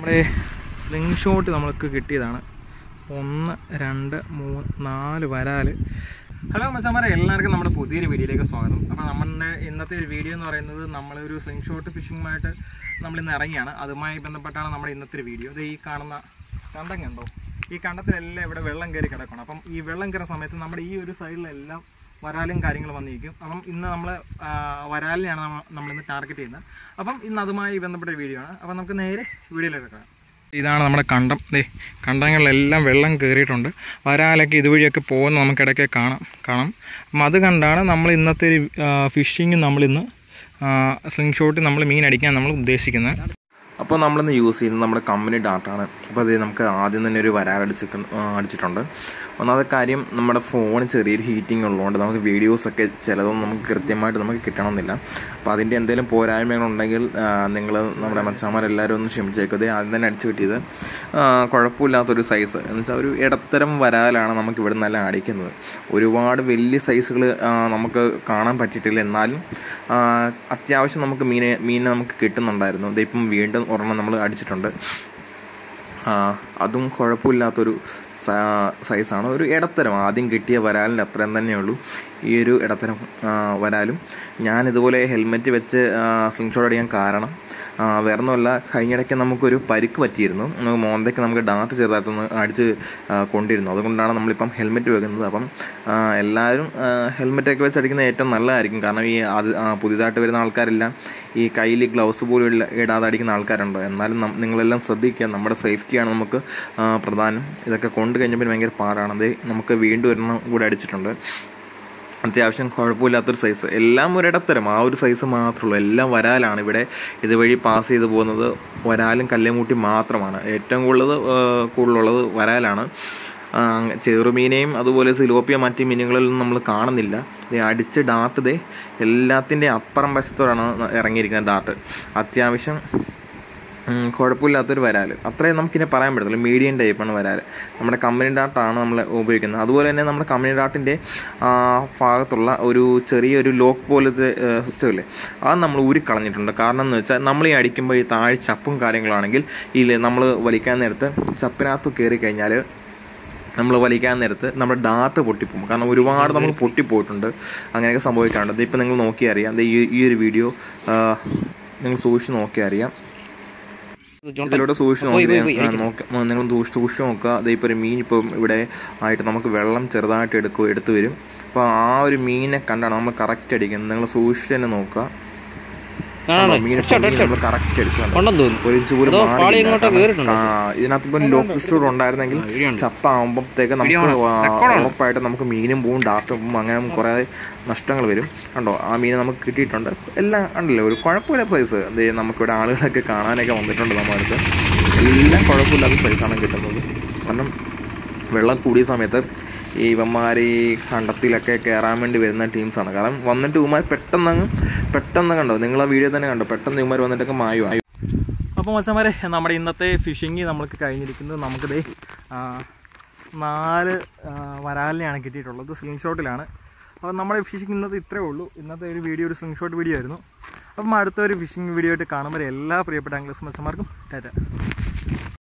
നമ്മുടെ sling shot നമ്മൾക്ക് കിട്ടിയതാണ് ഒന്ന് രണ്ട് മൂന്ന് നാല് വരാല് ഹലോ മച്ചാമാരെ എല്ലാവർക്കും നമ്മുടെ പുതിയൊരു വീഡിയോയിലേക്ക് സ്വാഗതം അപ്പോൾ നമ്മുടെ ഇന്നത്തെ ഒരു വീഡിയോ എന്ന് പറയുന്നത് നമ്മളൊരു സ്ലിംഗ് ഷോട്ട് ഫിഷിങ്ങുമായിട്ട് നമ്മൾ ഇന്ന് ഇറങ്ങിയാണ് അതുമായി ബന്ധപ്പെട്ടാണ് നമ്മുടെ ഇന്നത്തെ ഒരു വീഡിയോ ഇത് ഈ കാണുന്ന കണ്ടം കണ്ടോ ഈ കണ്ടത്തിലെല്ലാം ഇവിടെ വെള്ളം കയറി കിടക്കണം അപ്പം ഈ വെള്ളം കയറുന്ന സമയത്ത് നമ്മുടെ ഈ ഒരു സൈഡിലെല്ലാം വരാലും കാര്യങ്ങളും വന്നിരിക്കും അപ്പം ഇന്ന് നമ്മൾ വരാലിനെയാണ് നമ്മ- നമ്മളിന്ന് ടാർഗറ്റ് ചെയ്യുന്നത് അപ്പം ഇന്ന് അതുമായി ബന്ധപ്പെട്ട ഒരു വീഡിയോ ആണ് അപ്പം നമുക്ക് നേരെ വീഡിയോയിലേക്ക് കാണാം ഇതാണ് നമ്മുടെ കണ്ടം ദേ കണ്ടങ്ങളിലെല്ലാം വെള്ളം കയറിയിട്ടുണ്ട് വരാലൊക്കെ ഇതുവഴിയൊക്കെ പോകുന്ന നമുക്ക് ഇടയ്ക്ക് കാണാം കാണാം അപ്പം അത് കണ്ടാണ് നമ്മൾ ഇന്നത്തെ ഒരു ഫിഷിങ് നമ്മളിന്ന് സ്ലിംഗ് ഷോട്ട് നമ്മൾ മീൻ അടിക്കാൻ നമ്മൾ ഉദ്ദേശിക്കുന്നത് അപ്പോൾ നമ്മളിന്ന് യൂസ് ചെയ്യുന്നത് നമ്മുടെ കമ്പനി ഡാറ്റാണ് അപ്പോൾ അത് നമുക്ക് ആദ്യം തന്നെ ഒരു വരാറടിച്ച് അടിച്ചിട്ടുണ്ട് ഒന്നാമത്തെ കാര്യം നമ്മുടെ ഫോൺ ചെറിയൊരു ഹീറ്റിംഗ് ഉള്ളതുകൊണ്ട് നമുക്ക് വീഡിയോസൊക്കെ ചിലതൊന്നും നമുക്ക് കൃത്യമായിട്ട് നമുക്ക് കിട്ടണമെന്നില്ല അപ്പോൾ അതിൻ്റെ എന്തെങ്കിലും പോരായ്മകളുണ്ടെങ്കിൽ നിങ്ങൾ നമ്മുടെ മച്ചാമാരെല്ലാവരും ഒന്ന് ക്ഷമിച്ചേക്കത് ആദ്യം തന്നെ അടിച്ചു കിട്ടിയത് ആ, കുഴപ്പമില്ലാത്തൊരു സൈസ് എന്ന് വെച്ചാൽ ഒരു ഇടത്തരം വരാലാണ് നമുക്ക് ഇവിടെ നല്ല അടിക്കുന്നത് ഒരുപാട് വലിയ സൈസുകൾ നമുക്ക് കാണാൻ പറ്റിയിട്ടില്ല എന്നാലും ആ, അത്യാവശ്യം നമുക്ക് മീനെ മീനെ നമുക്ക് കിട്ടുന്നുണ്ടായിരുന്നു ഇതിപ്പം വീണ്ടും ഒരെണ്ണം നമ്മൾ അടിച്ചിട്ടുണ്ട് ആ, അതും കുഴപ്പമില്ലാത്തൊരു സ- സൈസാണ് ഒരു ഇടത്തരം ആദ്യം കിട്ടിയ വരാലിൻ്റെ അത്രയും തന്നെയുള്ളൂ ഈ ഒരു ഇടത്തരം ആ, വരാലും ഞാൻ ഇതുപോലെ ഹെൽമെറ്റ് വെച്ച് സ്ലിംഗ് ഷോട്ട് അടിക്കാൻ കാരണം ആ, വേറെ ഒന്നുമല്ല കഴിഞ്ഞിടയ്ക്ക് നമുക്കൊരു പരിക്ക് പറ്റിയിരുന്നു നമുക്ക് മോന്തയ്ക്ക് നമുക്ക് ഡാത്ത് ചെറുതായിട്ടൊന്ന് അടിച്ച് ആ, കൊണ്ടിരുന്നു അതുകൊണ്ടാണ് നമ്മളിപ്പം ഹെൽമെറ്റ് വെക്കുന്നത് അപ്പം ആ, എല്ലാവരും ഹെൽമെറ്റൊക്കെ വെച്ച് അടിക്കുന്നത് ഏറ്റവും നല്ലതായിരിക്കും കാരണം ഈ അത് ആ, പുതിയതായിട്ട് വരുന്ന ആൾക്കാരെല്ലാം ഈ കയ്യിൽ ഗ്ലൗസ് പോലും ഇല്ല- ഇടാതെ അടിക്കുന്ന ആൾക്കാരുണ്ട് എന്നാലും നം- നിങ്ങളെല്ലാം ശ്രദ്ധിക്കുക നമ്മുടെ സേഫ്റ്റിയാണ് നമുക്ക് ആ, പ്രധാനം ഇതൊക്കെ കൊണ്ട് കഴിഞ്ഞപ്പോൾ ഭയങ്കര പാടാണ് അത് നമുക്ക് വീണ്ടും ഒരെണ്ണം കൂടെ അടിച്ചിട്ടുണ്ട് അത്യാവശ്യം കുഴപ്പമില്ലാത്തൊരു സൈസ് എല്ലാം ഒരിടത്തരം ആ ഒരു സൈസ് മാത്രമേ ഉള്ളൂ എല്ലാം വരാലാണ് ഇവിടെ ഇതുവഴി പാസ് ചെയ്ത് പോകുന്നത് വരാലും കല്ലേമൂട്ടി മാത്രമാണ് ഏറ്റവും കൂടുതൽ കൂടുതലുള്ളത് വരാലാണ് ആ, ചെറുമീനെയും അതുപോലെ സിലോപ്പിയ മറ്റ് മീനുകളിലൊന്നും നമ്മൾ കാണുന്നില്ല ദേ അടിച്ച് ഡാർട്ട് ദേ എല്ലാത്തിൻ്റെ അപ്പുറം വശത്തോടാണ് ഇറങ്ങിയിരിക്കുന്നത് ഡാർട്ട് അത്യാവശ്യം ഉം, കുഴപ്പമില്ലാത്തൊരു വരാൽ അത്രയും നമുക്കിനെ പറയാൻ പറ്റത്തില്ല മീഡിയം ടൈപ്പാണ് വരാൽ നമ്മുടെ കമ്പനി ഡാട്ടാണ് നമ്മൾ ഉപയോഗിക്കുന്നത് അതുപോലെ തന്നെ നമ്മുടെ കമ്പനി ഡാട്ടിൻ്റെ ഭാഗത്തുള്ള ഒരു ചെറിയൊരു ലോക്ക് പോലത്തെ സിസ്റ്റം ഇല്ലേ അത് നമ്മൾ ഊരിക്കളഞ്ഞിട്ടുണ്ട് കാരണം എന്ന് വെച്ചാൽ നമ്മൾ ഈ അടിക്കുമ്പോൾ ഈ താഴെ ചപ്പും കാര്യങ്ങളാണെങ്കിൽ ഈ നമ്മൾ വലിക്കാൻ നേരത്ത് ചപ്പിനകത്ത് കയറി കഴിഞ്ഞാൽ നമ്മൾ വലിക്കാൻ നേരത്ത് നമ്മുടെ ഡാർട്ട് പൊട്ടിപ്പോകും കാരണം ഒരുപാട് നമ്മൾ പൊട്ടിപ്പോയിട്ടുണ്ട് അങ്ങനെയൊക്കെ സംഭവിക്കാറുണ്ട് ഇതിപ്പോൾ നിങ്ങൾ നോക്കി അറിയാം ദേ ഈ ഈ ഒരു വീഡിയോ നിങ്ങൾ സൂക്ഷിച്ച് നോക്കി അറിയാം ഇതിലൂടെ സൂക്ഷിച്ച് നോക്കി നോക്ക നിങ്ങൾ സൂക്ഷിച്ച് സൂക്ഷിച്ച് നോക്കുക അതേ ഇപ്പോൾ ഒരു മീൻ ഇപ്പം ഇവിടെ ആയിട്ട് നമുക്ക് വെള്ളം ചെറുതായിട്ട് എടുക്കും എടുത്തു വരും അപ്പോൾ ആ ഒരു മീനെ കണ്ടാണ് നമ്മൾ കറക്റ്റ് അടിക്കുന്നത് നിങ്ങൾ സൂക്ഷിച്ച് തന്നെ നോക്കുക മീൻ നമ്മൾ കറക്റ്റ് അടിച്ചു കണ്ടോ? ഉണ്ടെന്ന് തോന്നുന്നു ഒരു ഇഞ്ച് പോലും അതോ മാറിയില്ല. പാളി ഇങ്ങോട്ട് കാരണം, കേറിയിട്ടുണ്ടോ? ആ, ഇതിനകത്ത് ഇപ്പം ലോക്ക് സിസ്റ്റം ഉണ്ടായിരുന്നെങ്കിൽ ചപ്പാകുമ്പോഴത്തേക്ക് നമുക്ക് ആ, ഉറപ്പായിട്ട് നമുക്ക് മീനും പോവും ഡാർട്ടും പോവും അങ്ങനെ കുറേ നഷ്ടങ്ങൾ വരും കണ്ടോ ആ മീൻ നമുക്ക് കിട്ടിയിട്ടുണ്ട് എല്ലാം ഉണ്ടല്ലോ ഒരു കുഴപ്പമില്ല സൈസ് എന്തേ നമുക്കിവിടെ ആളുകളൊക്കെ കാണാനൊക്കെ വന്നിട്ടുണ്ട് നമ്മുടെ അടുത്ത് എല്ലാം കുഴപ്പമില്ലാത്ത സൈസാണ് കിട്ടുന്നത് കാരണം വെള്ളം കൂടിയ സമയത്ത് ഈ ഇവന്മാർ ഈ കണ്ടത്തിലൊക്കെ കയറാൻ വേണ്ടി വരുന്ന ടീംസാണ് കാരണം വന്നിട്ട് ഇവന്മാർ പെട്ടെന്ന് അങ്ങ് പെട്ടെന്ന് കണ്ടോ നിങ്ങൾ ആ വീഡിയോ തന്നെ കണ്ടോ പെട്ടെന്ന് ഇവന്മാർ വന്നിട്ടൊക്കെ മായോ അപ്പോൾ മച്ചന്മാരെ നമ്മുടെ ഇന്നത്തെ ഫിഷിങ് നമ്മൾക്ക് കഴിഞ്ഞിരിക്കുന്നത് നമുക്കിത് ആ, നാല് ആ, വരാലിനെയാണ് കിട്ടിയിട്ടുള്ളത് സ്ലിംഗ് ഷോട്ടിലാണ് അപ്പോൾ നമ്മുടെ ഫിഷിങ് ഇന്നത്തെ ഇത്രേ ഉള്ളൂ ഇന്നത്തെ ഒരു വീഡിയോ ഒരു സ്ലിംഗ് ഷോട്ട് വീഡിയോ ആയിരുന്നു അപ്പം അടുത്ത ഒരു ഫിഷിംഗ് വീഡിയോ ആയിട്ട് കാണുമ്പോൾ എല്ലാ പ്രിയപ്പെട്ട ആംഗ്ലസ് മച്ചന്മാർക്കും ടാറ്റ